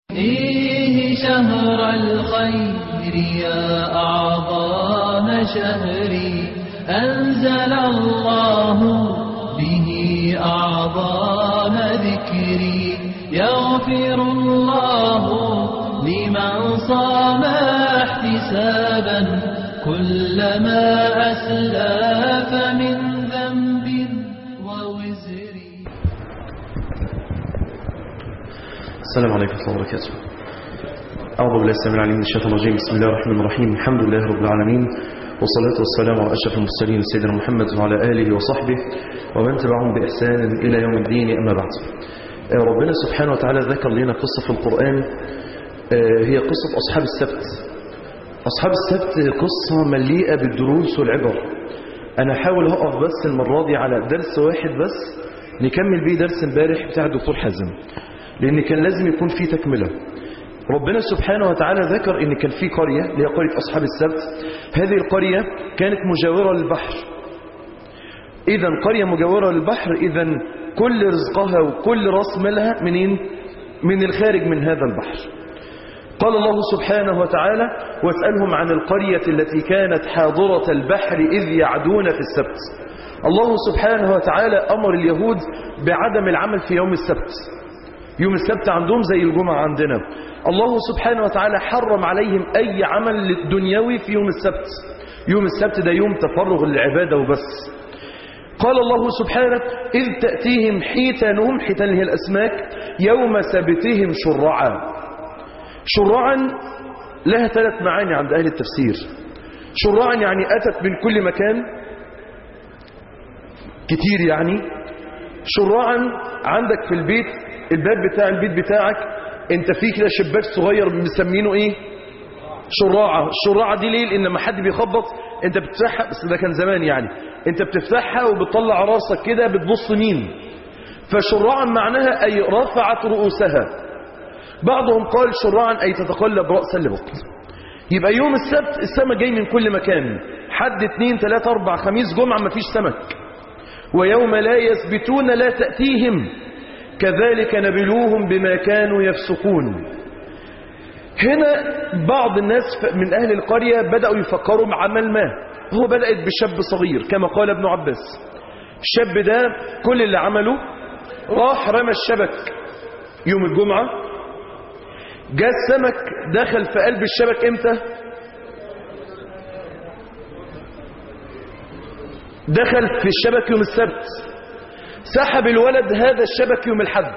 إيه شهر الخير يا أعظم شهري أنزل الله به أعظم ذكري يغفر الله لمن صام احتسابا كلما أسلف من ذنب ووزر السلام عليكم ورحمة الله وبركاته أعوذ بالله السلام العليم من الشيطان الرجيم بسم الله الرحمن الرحيم الحمد لله رب العالمين والصلاة والسلام على أشرف المرسلين سيدنا محمد وعلى آله وصحبه ومن تبعهم بإحسان إلى يوم الدين أما بعد آه، ربنا سبحانه وتعالى ذكر لنا قصة في القرآن آه، هي قصة أصحاب السبت أصحاب السبت قصة مليئة بالدروس والعبر أنا حاول أقف بس المرة دي على درس واحد بس نكمل بيه درس امبارح بتاع الدكتور حازم لأن كان لازم يكون في تكملة ربنا سبحانه وتعالى ذكر ان كان في قرية اللي هي قرية أصحاب السبت هذه القرية كانت مجاورة للبحر إذا قرية مجاورة للبحر إذا كل رزقها وكل راس مالها منين من الخارج من هذا البحر قال الله سبحانه وتعالى واسألهم عن القرية التي كانت حاضرة البحر إذ يعدون في السبت الله سبحانه وتعالى أمر اليهود بعدم العمل في يوم السبت يوم السبت عندهم زي الجمعة عندنا الله سبحانه وتعالى حرم عليهم أي عمل دنيوي في يوم السبت يوم السبت ده يوم تفرغ للعبادة وبس قال الله سبحانه إذ تأتيهم حيتانهم حيتان هي الأسماك يوم سبتهم شرعا شرعا لها ثلاث معاني عند أهل التفسير شرعا يعني أتت من كل مكان كتير يعني شرعا عندك في البيت الباب بتاع البيت بتاعك انت فيه كده شباك صغير مسمينه ايه شراعة الشراعة دي ليه لان لما حد بيخبط انت بتفتحها بس ده كان زمان يعني انت بتفتحها وبتطلع راسك كده بتبص مين فشراعا معناها اي رفعت رؤوسها بعضهم قال شراعا اي تتقلب رأسا لبطن يبقى يوم السبت السمك جاي من كل مكان حد اتنين تلاتة اربع خميس جمعة مفيش سمك ويوم لا يثبتون لا تأتيهم كذلك نبلوهم بما كانوا يفسقون هنا بعض الناس من أهل القرية بدأوا يفكروا بعمل ما هو بدأت بشاب صغير كما قال ابن عباس الشاب ده كل اللي عمله راح رمى الشبك يوم الجمعة جاء السمك دخل في قلب الشبك امتى دخل في الشبك يوم السبت سحب الولد هذا الشبك يوم الحد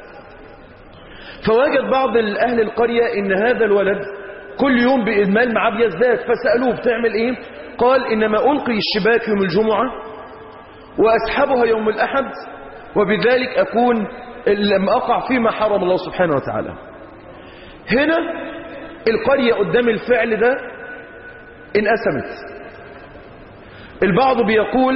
فوجد بعض أهل القرية إن هذا الولد كل يوم بإدمال معاه بيزداد فسألوه بتعمل إيه قال إنما ألقي الشباك يوم الجمعة وأسحبها يوم الأحد وبذلك أكون لما أقع فيما حرم الله سبحانه وتعالى هنا القرية قدام الفعل ده انقسمت البعض بيقول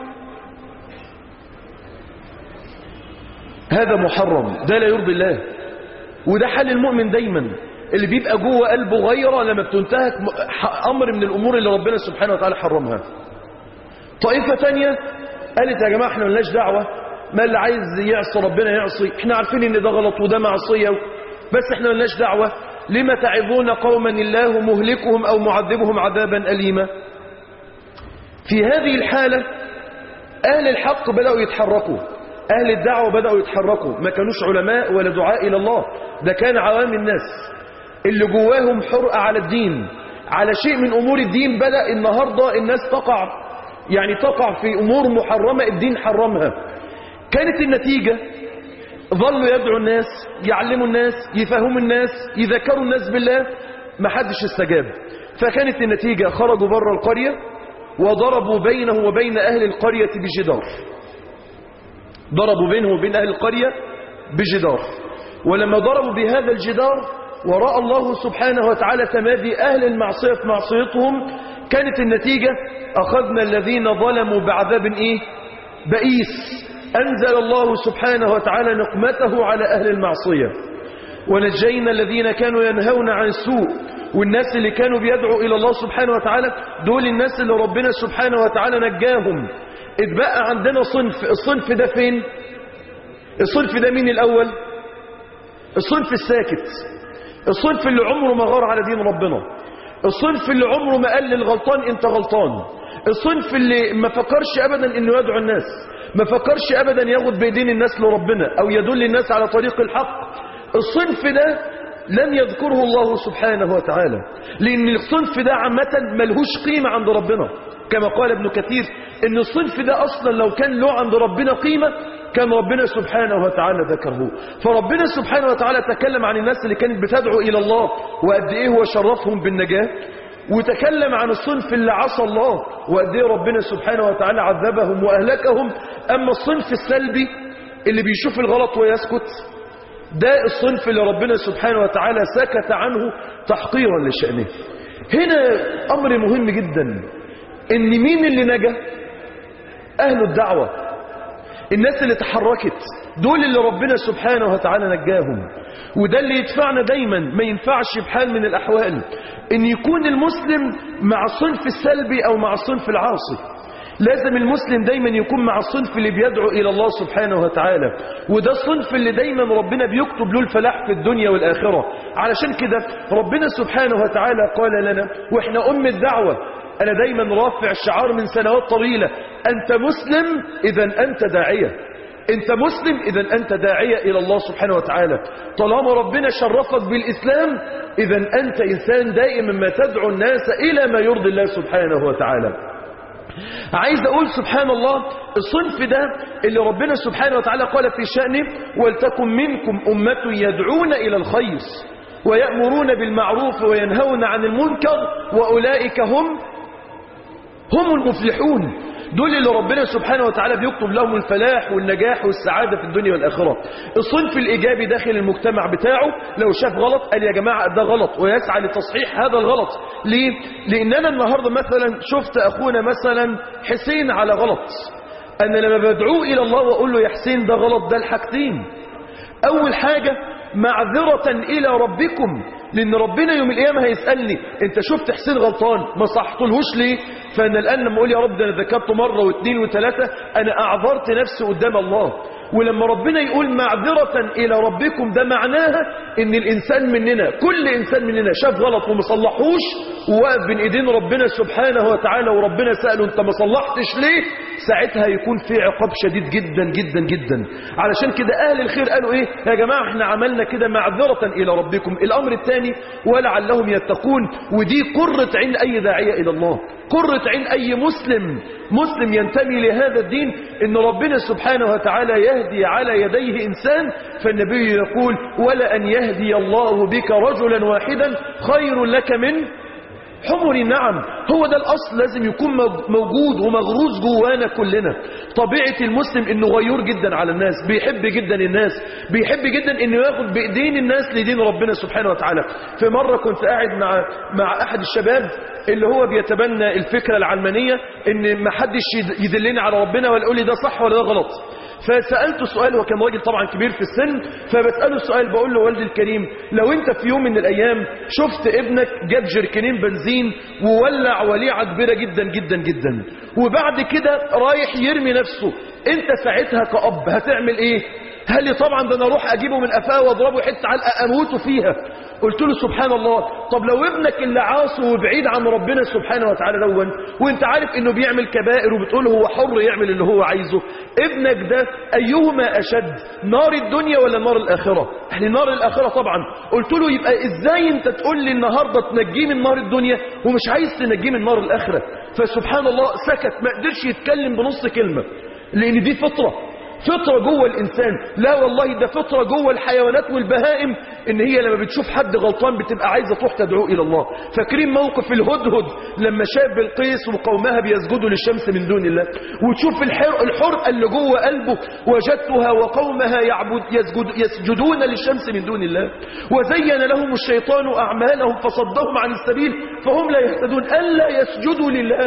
هذا محرم ده لا يرضي الله وده حال المؤمن دايما اللي بيبقى جوه قلبه غيرة لما بتنتهك أمر من الأمور اللي ربنا سبحانه وتعالى حرمها طائفة تانية قالت يا جماعة احنا ملناش دعوة ما اللي عايز يعصي ربنا يعصي احنا عارفين ان ده غلط وده معصية بس احنا ملناش دعوة لما تعظون قوما الله مهلكهم أو معذبهم عذابا أليما في هذه الحالة أهل الحق بدأوا يتحركوا أهل الدعوة بدأوا يتحركوا ما كانوش علماء ولا دعاء إلى الله ده كان عوام الناس اللي جواهم حرقة على الدين على شيء من أمور الدين بدأ النهاردة الناس تقع يعني تقع في أمور محرمة الدين حرمها كانت النتيجة ظلوا يدعوا الناس يعلموا الناس يفهموا الناس يذكروا الناس بالله ما حدش استجاب فكانت النتيجة خرجوا بره القرية وضربوا بينه وبين أهل القرية بجدار ضربوا بينه وبين أهل القرية بجدار ولما ضربوا بهذا الجدار ورأى الله سبحانه وتعالى تمادي أهل المعصية في معصيتهم كانت النتيجة أخذنا الذين ظلموا بعذاب إيه؟ بئيس أنزل الله سبحانه وتعالى نقمته على أهل المعصية ونجينا الذين كانوا ينهون عن السوء والناس اللي كانوا بيدعوا إلى الله سبحانه وتعالى دول الناس اللي ربنا سبحانه وتعالى نجاهم اتبقى عندنا صنف الصنف ده فين الصنف ده مين الأول الصنف الساكت الصنف اللي عمره ما غار على دين ربنا الصنف اللي عمره ما قال للغلطان انت غلطان الصنف اللي ما فكرش ابدا انه يدعو الناس ما فكرش ابدا ياخد بايدين الناس لربنا او يدل الناس على طريق الحق الصنف ده لم يذكره الله سبحانه وتعالى لان الصنف ده عامة ملهوش قيمة عند ربنا كما قال ابن كثير ان الصنف ده اصلا لو كان له عند ربنا قيمة كان ربنا سبحانه وتعالى ذكره فربنا سبحانه وتعالى تكلم عن الناس اللي كانت بتدعو الى الله وقد ايه هو شرفهم بالنجاة وتكلم عن الصنف اللي عصى الله وقد ايه ربنا سبحانه وتعالى عذبهم واهلكهم اما الصنف السلبي اللي بيشوف الغلط ويسكت ده الصنف اللي ربنا سبحانه وتعالى سكت عنه تحقيرا لشأنه هنا أمر مهم جدا إن مين اللي نجا أهل الدعوة الناس اللي تحركت دول اللي ربنا سبحانه وتعالى نجاهم وده اللي يدفعنا دايما ما ينفعش بحال من الأحوال إن يكون المسلم مع الصنف السلبي أو مع الصنف العاصي لازم المسلم دايما يكون مع الصنف اللي بيدعو إلى الله سبحانه وتعالى وده الصنف اللي دايما ربنا بيكتب له الفلاح في الدنيا والآخرة علشان كده ربنا سبحانه وتعالى قال لنا وإحنا أم الدعوة أنا دايما رافع الشعار من سنوات طويلة أنت مسلم إذا أنت داعية أنت مسلم إذا أنت داعية إلى الله سبحانه وتعالى طالما ربنا شرفك بالإسلام إذا أنت إنسان دائما ما تدعو الناس إلى ما يرضي الله سبحانه وتعالى عايز أقول سبحان الله الصنف ده اللي ربنا سبحانه وتعالى قال في شأنه ولتكن منكم أمة يدعون إلى الخير ويأمرون بالمعروف وينهون عن المنكر وأولئك هم هم المفلحون دول اللي ربنا سبحانه وتعالى بيكتب لهم الفلاح والنجاح والسعادة في الدنيا والآخرة الصنف الإيجابي داخل المجتمع بتاعه لو شاف غلط قال يا جماعة ده غلط ويسعى لتصحيح هذا الغلط ليه؟ لأن أنا النهاردة مثلا شفت أخونا مثلا حسين على غلط أنا لما بدعوه إلى الله وأقول له يا حسين ده غلط ده الحاجتين أول حاجة معذرة إلى ربكم لأن ربنا يوم القيامة هيسألني أنت شفت حسين غلطان ما صحتلهوش ليه فأنا الآن لما أقول يا رب ده أنا ذكرته مرة واثنين وثلاثة أنا أعذرت نفسي قدام الله ولما ربنا يقول معذرة إلى ربكم ده معناها إن الإنسان مننا كل إنسان مننا شاف غلط وما صلحوش ووقف بين إيدين ربنا سبحانه وتعالى وربنا سأله أنت ما صلحتش ليه ساعتها يكون في عقاب شديد جدا جدا جدا علشان كده أهل الخير قالوا إيه يا جماعة احنا عملنا كده معذرة إلى ربكم الأمر الثاني ولعلهم يتقون ودي قرة عين أي داعية إلى الله قرة عين أي مسلم مسلم ينتمي لهذا الدين إن ربنا سبحانه وتعالى يهدي على يديه إنسان فالنبي يقول ولا أن يهدي الله بك رجلا واحدا خير لك من حمر النعم هو ده الأصل لازم يكون موجود ومغروز جوانا كلنا طبيعة المسلم انه غيور جدا على الناس بيحب جدا الناس بيحب جدا انه ياخد بايدين الناس لدين ربنا سبحانه وتعالى في مرة كنت قاعد مع مع احد الشباب اللي هو بيتبنى الفكرة العلمانية ان ما حدش يدلني على ربنا ولا يقول لي ده صح ولا ده غلط فسألته سؤال وكان راجل طبعا كبير في السن فبسأله سؤال بقول له والدي الكريم لو انت في يوم من الايام شفت ابنك جاب جركنين بنزين وولع وليعة كبيرة جدا جدا جدا وبعد كده رايح يرمي نفسه انت ساعتها كأب هتعمل ايه هل لي طبعا ده انا اروح اجيبه من قفاه واضربه حته علقه اموته فيها قلت له سبحان الله طب لو ابنك اللي عاصي وبعيد عن ربنا سبحانه وتعالى دون وانت عارف انه بيعمل كبائر وبتقول هو حر يعمل اللي هو عايزه ابنك ده ايهما اشد نار الدنيا ولا نار الاخره يعني نار الاخره طبعا قلت له يبقى ازاي انت تقول لي النهارده تنجيه من نار الدنيا ومش عايز تنجيه من نار الاخره فسبحان الله سكت ما قدرش يتكلم بنص كلمه لان دي فطره فطرة جوه الإنسان لا والله ده فطرة جوه الحيوانات والبهائم إن هي لما بتشوف حد غلطان بتبقى عايزة تروح تدعوه إلى الله فاكرين موقف الهدهد لما شاف بالقيس وقومها بيسجدوا للشمس من دون الله وتشوف الحر الحرقة اللي جوه قلبه وجدتها وقومها يعبد يسجد يسجدون للشمس من دون الله وزين لهم الشيطان أعمالهم فصدهم عن السبيل فهم لا يهتدون ألا يسجدوا لله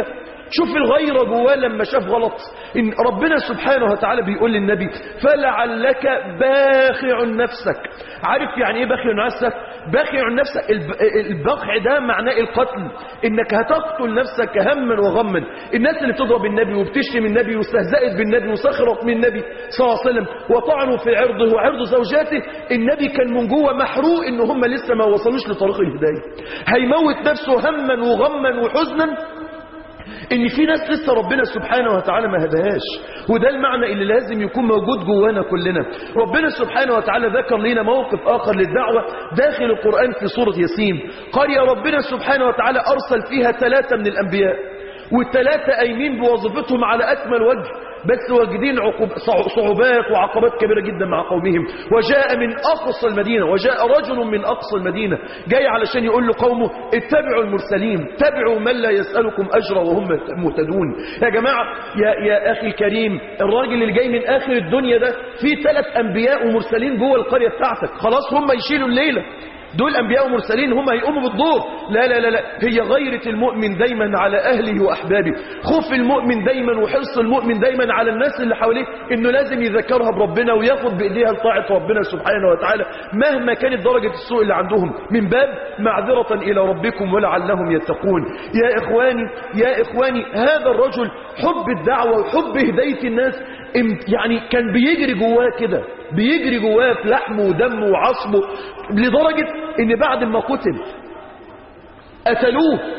شوف الغيرة جواه لما شاف غلط إن ربنا سبحانه وتعالى بيقول للنبي فلعلك باخع نفسك عارف يعني ايه باخع نفسك باخع نفسك الب- البخع ده معناه القتل انك هتقتل نفسك هما وغما الناس اللي بتضرب النبي وبتشتم النبي واستهزأت بالنبي وسخرت من النبي صلى الله عليه وسلم وطعنوا في عرضه وعرض زوجاته النبي كان من جوه محروق ان هم لسه ما وصلوش لطريق الهدايه هيموت نفسه هما وغما وحزنا ان في ناس لسه ربنا سبحانه وتعالى ما هداهاش وده المعنى اللي لازم يكون موجود جوانا كلنا ربنا سبحانه وتعالى ذكر لنا موقف اخر للدعوة داخل القرآن في سورة ياسين قال يا ربنا سبحانه وتعالى ارسل فيها ثلاثة من الانبياء والثلاثة قايمين بوظيفتهم على اكمل وجه بس واجدين عقوب صع- صعوبات وعقبات كبيرة جدا مع قومهم وجاء من أقصى المدينة وجاء رجل من أقصى المدينة جاي علشان يقول لقومه اتبعوا المرسلين تبعوا من لا يسألكم أجرا وهم مهتدون يا جماعة يا, يا أخي الكريم الراجل اللي جاي من آخر الدنيا ده في ثلاث أنبياء ومرسلين جوه القرية بتاعتك خلاص هم يشيلوا الليلة دول أنبياء ومرسلين هم هيقوموا بالدور لا لا لا لا هي غيرة المؤمن دايما على أهله وأحبابه خوف المؤمن دايما وحرص المؤمن دايما على الناس اللي حواليه إنه لازم يذكرها بربنا وياخد بإيديها لطاعة ربنا سبحانه وتعالى مهما كانت درجة السوء اللي عندهم من باب معذرة إلى ربكم ولعلهم يتقون يا إخواني يا إخواني هذا الرجل حب الدعوة وحب هداية الناس ام- يعني كان بيجري جواه كده بيجري جواه في لحمه ودمه وعصبه لدرجة ان بعد ما قتل قتلوه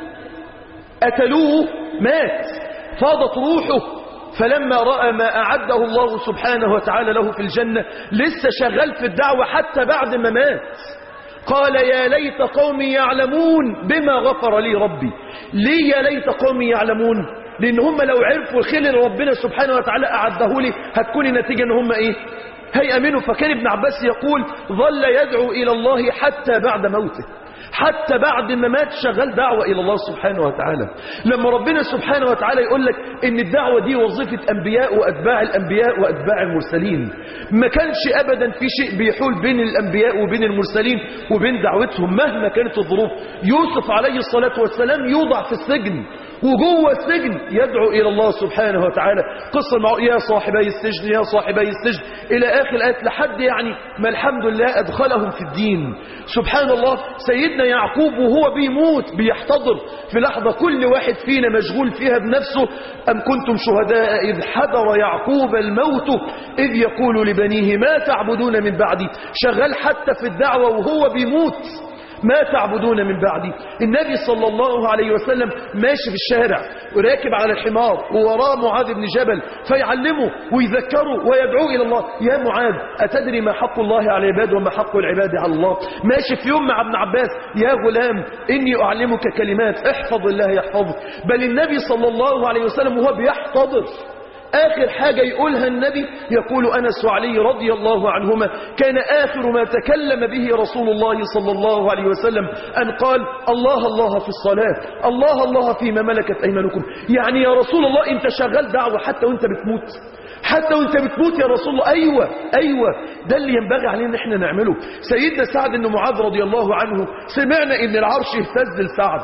قتلوه مات فاضت روحه فلما رأى ما أعده الله سبحانه وتعالى له في الجنة لسه شغال في الدعوة حتى بعد ما مات قال يا ليت قومي يعلمون بما غفر لي ربي ليه يا ليت قومي يعلمون لأن هم لو عرفوا الخير اللي ربنا سبحانه وتعالى أعده لي هتكون النتيجة أن هم إيه هيأمنوا فكان ابن عباس يقول ظل يدعو إلى الله حتى بعد موته حتى بعد ما مات شغال دعوة إلى الله سبحانه وتعالى لما ربنا سبحانه وتعالى يقول لك إن الدعوة دي وظيفة أنبياء وأتباع الأنبياء وأتباع المرسلين ما كانش أبدا في شيء بيحول بين الأنبياء وبين المرسلين وبين دعوتهم مهما كانت الظروف يوسف عليه الصلاة والسلام يوضع في السجن وجوه السجن يدعو إلى الله سبحانه وتعالى قصة مع يا صاحبي السجن يا صاحبي السجن إلى آخر الآيات لحد يعني ما الحمد لله أدخلهم في الدين سبحان الله سيدنا يعقوب وهو بيموت بيحتضر في لحظة كل واحد فينا مشغول فيها بنفسه أم كنتم شهداء إذ حضر يعقوب الموت إذ يقول لبنيه ما تعبدون من بعدي شغال حتى في الدعوة وهو بيموت ما تعبدون من بعدي النبي صلى الله عليه وسلم ماشي في الشارع وراكب على الحمار ووراه معاذ بن جبل فيعلمه ويذكره ويدعوه إلى الله يا معاذ أتدري ما حق الله على العباد وما حق العباد على الله ماشي في يوم مع ابن عباس يا غلام إني أعلمك كلمات احفظ الله يحفظك بل النبي صلى الله عليه وسلم وهو بيحتضر آخر حاجة يقولها النبي يقول أنس وعلي رضي الله عنهما كان آخر ما تكلم به رسول الله صلى الله عليه وسلم أن قال الله الله في الصلاة الله الله فيما ملكت أيمانكم يعني يا رسول الله أنت شغال دعوة حتى وأنت بتموت حتى وانت بتموت يا رسول الله ايوه ايوه ده اللي ينبغي علينا ان احنا نعمله سيدنا سعد بن معاذ رضي الله عنه سمعنا ان العرش اهتز لسعد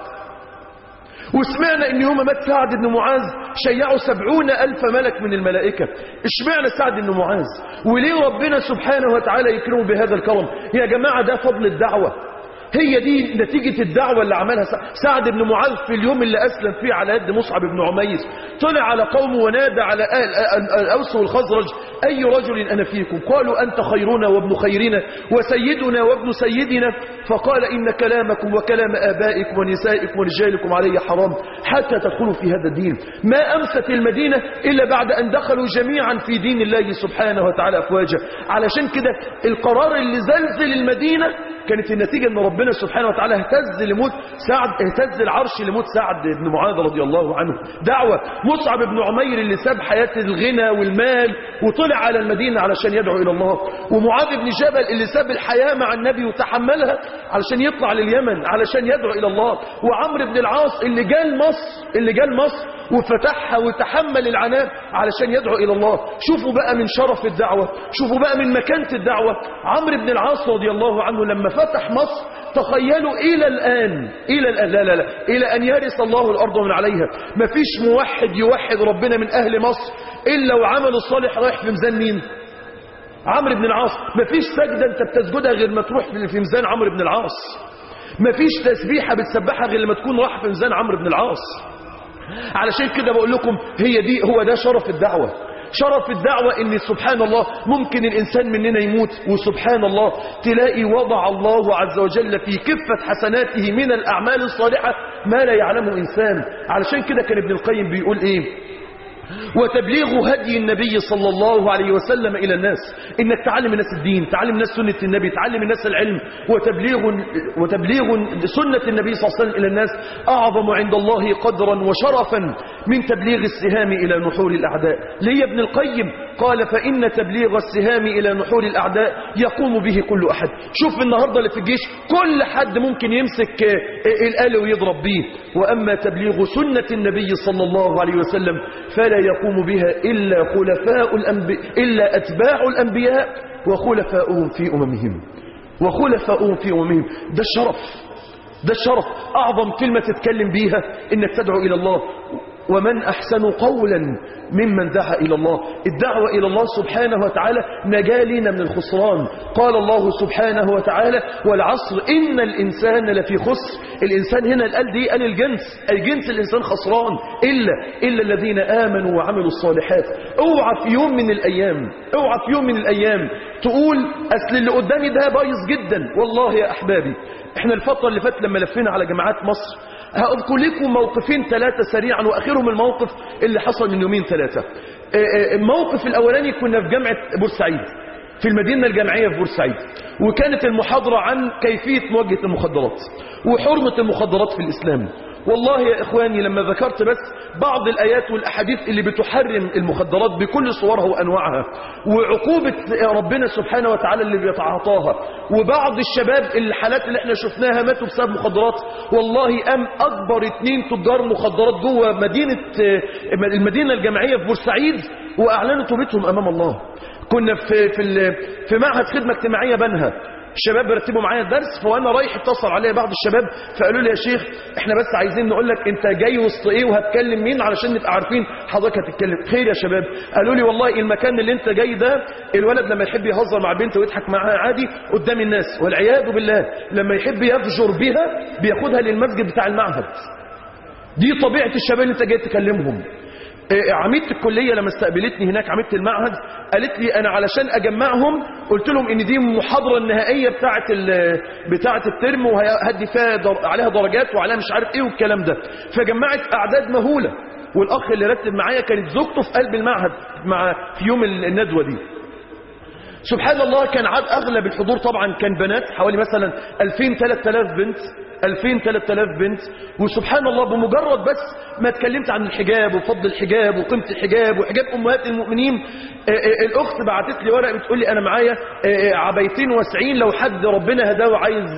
وسمعنا ان يوم مات سعد بن معاذ شيعوا سبعون ألف ملك من الملائكة اشمعنا سعد بن معاذ وليه ربنا سبحانه وتعالى يكرمه بهذا الكرم يا جماعة ده فضل الدعوة هي دي نتيجة الدعوة اللي عملها سعد بن معاذ في اليوم اللي أسلم فيه على يد مصعب بن عمير طلع على قومه ونادى على أهل الأوس والخزرج أي رجل أنا فيكم قالوا أنت خيرنا وابن خيرنا وسيدنا وابن سيدنا فقال إن كلامكم وكلام آبائكم ونسائكم ورجالكم علي حرام حتى تدخلوا في هذا الدين ما أمست المدينة إلا بعد أن دخلوا جميعا في دين الله سبحانه وتعالى أفواجا علشان كده القرار اللي زلزل المدينة كانت النتيجة أن ربنا سبحانه وتعالى اهتز لموت سعد اهتز العرش لموت سعد بن معاذ رضي الله عنه دعوة مصعب بن عمير اللي ساب حياة الغنى والمال وطلع على المدينة علشان يدعو إلى الله ومعاذ بن جبل اللي ساب الحياة مع النبي وتحملها علشان يطلع لليمن علشان يدعو إلى الله وعمرو بن العاص اللي جاء مصر اللي جاء مصر وفتحها وتحمل العناء علشان يدعو إلى الله شوفوا بقى من شرف الدعوة شوفوا بقى من مكانة الدعوة عمرو بن العاص رضي الله عنه لما فتح مصر تخيلوا إلى الآن إلى الآن لا لا لا إلى أن يرث الله الأرض من عليها مفيش موحد يوحد ربنا من أهل مصر إلا وعمل الصالح رايح في ميزان مين عمرو بن العاص مفيش سجدة أنت بتسجدها غير ما تروح في ميزان عمرو بن العاص مفيش تسبيحة بتسبحها غير لما تكون راح في ميزان عمرو بن العاص علشان كده بقول لكم هي دي هو ده شرف الدعوة شرف الدعوة ان سبحان الله ممكن الانسان مننا يموت وسبحان الله تلاقي وضع الله عز وجل في كفة حسناته من الاعمال الصالحة ما لا يعلمه انسان علشان كده كان ابن القيم بيقول ايه وتبليغ هدي النبي صلى الله عليه وسلم إلى الناس إنك تعلم الناس الدين تعلم الناس سنة النبي تعلم الناس العلم وتبليغ, وتبليغ سنة النبي صلى الله عليه وسلم إلى الناس أعظم عند الله قدرا وشرفا من تبليغ السهام إلى نحور الأعداء ليه ابن القيم قال فإن تبليغ السهام إلى نحور الأعداء يقوم به كل أحد شوف النهاردة اللي في الجيش كل حد ممكن يمسك الآلة ويضرب به وأما تبليغ سنة النبي صلى الله عليه وسلم فلا يقوم بها إلا خلفاء الأنبياء إلا أتباع الأنبياء وخلفاؤهم في أممهم وخلفاؤهم في أممهم ده الشرف ده الشرف أعظم كلمة تتكلم بيها إنك تدعو إلى الله ومن أحسن قولا ممن دعا إلى الله الدعوة إلى الله سبحانه وتعالى نجا لنا من الخسران قال الله سبحانه وتعالى والعصر إن الإنسان لفي خسر الإنسان هنا القال دي قال الجنس الجنس الإنسان خسران إلا إلا الذين آمنوا وعملوا الصالحات اوعى في يوم من الأيام اوعى في يوم من الأيام تقول أصل اللي قدامي ده بايظ جدا والله يا أحبابي احنا الفترة اللي فاتت لما لفينا على جامعات مصر هأذكر لكم موقفين ثلاثة سريعا وآخرهم الموقف اللي حصل من يومين ثلاثة الموقف الأولاني كنا في جامعة بورسعيد في المدينة الجامعية في بورسعيد وكانت المحاضرة عن كيفية مواجهة المخدرات وحرمة المخدرات في الإسلام والله يا إخواني لما ذكرت بس بعض الآيات والأحاديث اللي بتحرم المخدرات بكل صورها وأنواعها وعقوبة ربنا سبحانه وتعالى اللي بيتعاطاها وبعض الشباب الحالات اللي احنا شفناها ماتوا بسبب مخدرات والله قام أكبر اتنين تجار مخدرات جوه مدينة المدينة الجامعية في بورسعيد وأعلنوا توبتهم أمام الله كنا في في في معهد خدمة اجتماعية بنها الشباب بيرتبوا معايا الدرس فوانا رايح اتصل عليا بعض الشباب فقالوا لي يا شيخ احنا بس عايزين نقول لك انت جاي وسط ايه وهتكلم مين علشان نبقى عارفين حضرتك هتتكلم خير يا شباب قالوا لي والله المكان اللي انت جاي ده الولد لما يحب يهزر مع بنت ويضحك معاها عادي قدام الناس والعياذ بالله لما يحب يفجر بها بياخدها للمسجد بتاع المعهد دي طبيعة الشباب اللي انت جاي تكلمهم عميدة الكلية لما استقبلتني هناك عميدة المعهد قالت لي أنا علشان أجمعهم قلت لهم إن دي المحاضرة النهائية بتاعة بتاعة الترم وهدي فيها در... عليها درجات وعليها مش عارف إيه والكلام ده فجمعت أعداد مهولة والأخ اللي رتب معايا كانت زوجته في قلب المعهد مع في يوم الندوة دي سبحان الله كان عاد أغلب الحضور طبعا كان بنات حوالي مثلا 2000 3000 بنت 2000 3000 بنت وسبحان الله بمجرد بس ما اتكلمت عن الحجاب وفضل الحجاب وقيمة الحجاب وحجاب أمهات المؤمنين آآ آآ الأخت بعتت لي ورقة بتقول لي أنا معايا عبايتين واسعين لو حد ربنا هداه وعايز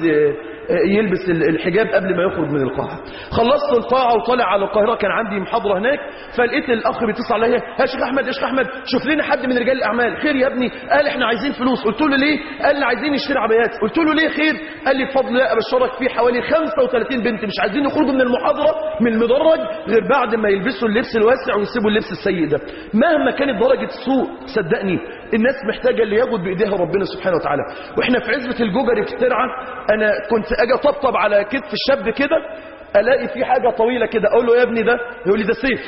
يلبس الحجاب قبل ما يخرج من القاعة خلصت القاعة وطالع على القاهرة كان عندي محاضرة هناك فلقيت الأخ بيتصل عليا يا شيخ أحمد يا شيخ أحمد شوف لنا حد من رجال الأعمال خير يا ابني قال احنا عايزين فلوس قلت له ليه قال لي عايزين نشتري عبايات قلت له ليه خير قال لي بفضل الله أبشرك في حوالي 35 بنت مش عايزين يخرجوا من المحاضرة من المدرج غير بعد ما يلبسوا اللبس الواسع ويسيبوا اللبس السيء ده مهما كانت درجة السوء صدقني الناس محتاجة اللي ياخد بإيديها ربنا سبحانه وتعالى واحنا في عزبة الجوجري في الترعة أنا كنت أجي أطبطب على كتف الشاب كده ألاقي في حاجة طويلة كده أقول له يا ابني ده يقول لي ده سيف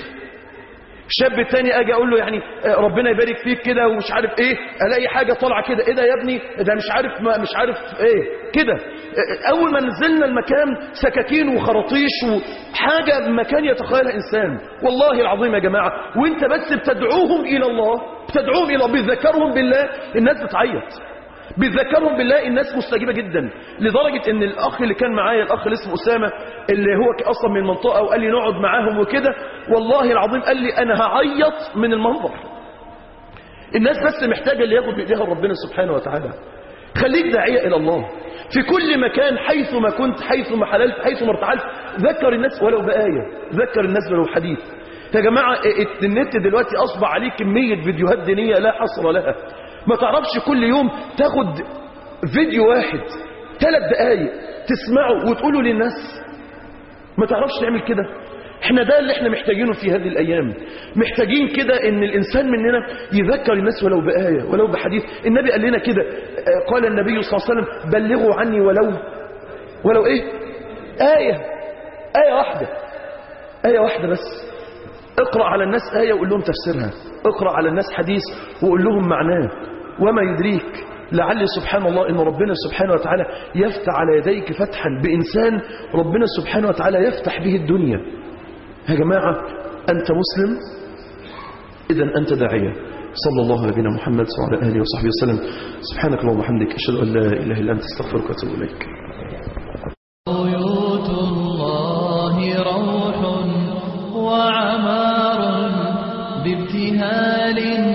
الشاب التاني اجي اقول له يعني ربنا يبارك فيك كده ومش عارف ايه الاقي حاجه طالعه كده ايه ده يا ابني ده مش عارف ما مش عارف ايه كده اول ما نزلنا المكان سكاكين وخراطيش وحاجه مكان يتخيلها انسان والله العظيم يا جماعه وانت بس بتدعوهم الى الله بتدعوهم الى الله بتذكرهم بالله الناس بتعيط بيذكرهم بالله الناس مستجيبة جدا لدرجة ان الاخ اللي كان معايا الاخ اللي اسمه اسامة اللي هو اصلا من المنطقة وقال لي نقعد معاهم وكده والله العظيم قال لي انا هعيط من المنظر الناس بس محتاجة اللي ياخد بايديها ربنا سبحانه وتعالى خليك داعية الى الله في كل مكان حيث ما كنت حيث ما حللت حيث ما ارتحلت ذكر الناس ولو بآية ذكر الناس ولو حديث يا جماعة النت دلوقتي أصبح عليه كمية فيديوهات دينية لا حصر لها ما تعرفش كل يوم تاخد فيديو واحد ثلاث دقايق تسمعه وتقوله للناس ما تعرفش تعمل كده احنا ده اللي احنا محتاجينه في هذه الايام محتاجين كده ان الانسان مننا يذكر الناس ولو بآية ولو بحديث النبي قال لنا كده آه، قال النبي صلى الله عليه وسلم بلغوا عني ولو ولو ايه آية آية واحدة آية واحدة بس اقرأ على الناس آية وقول لهم تفسيرها اقرأ على الناس حديث وقول لهم معناه وما يدريك لعل سبحان الله ان ربنا سبحانه وتعالى يفتح على يديك فتحا بإنسان ربنا سبحانه وتعالى يفتح به الدنيا يا جماعة أنت مسلم إذا أنت داعية صلى الله على نبينا محمد وعلى آله وصحبه وسلم سبحانك اللهم وبحمدك أشهد أن لا إله إلا أنت استغفرك وأتوب إليك بيوت الله روح وعمار بابتهال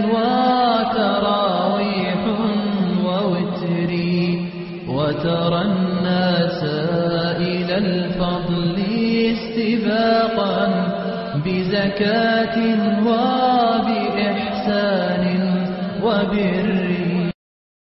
وتراويح ووتر وترى الناس إلى الفضل استباقا بزكاة وبإحسان وبر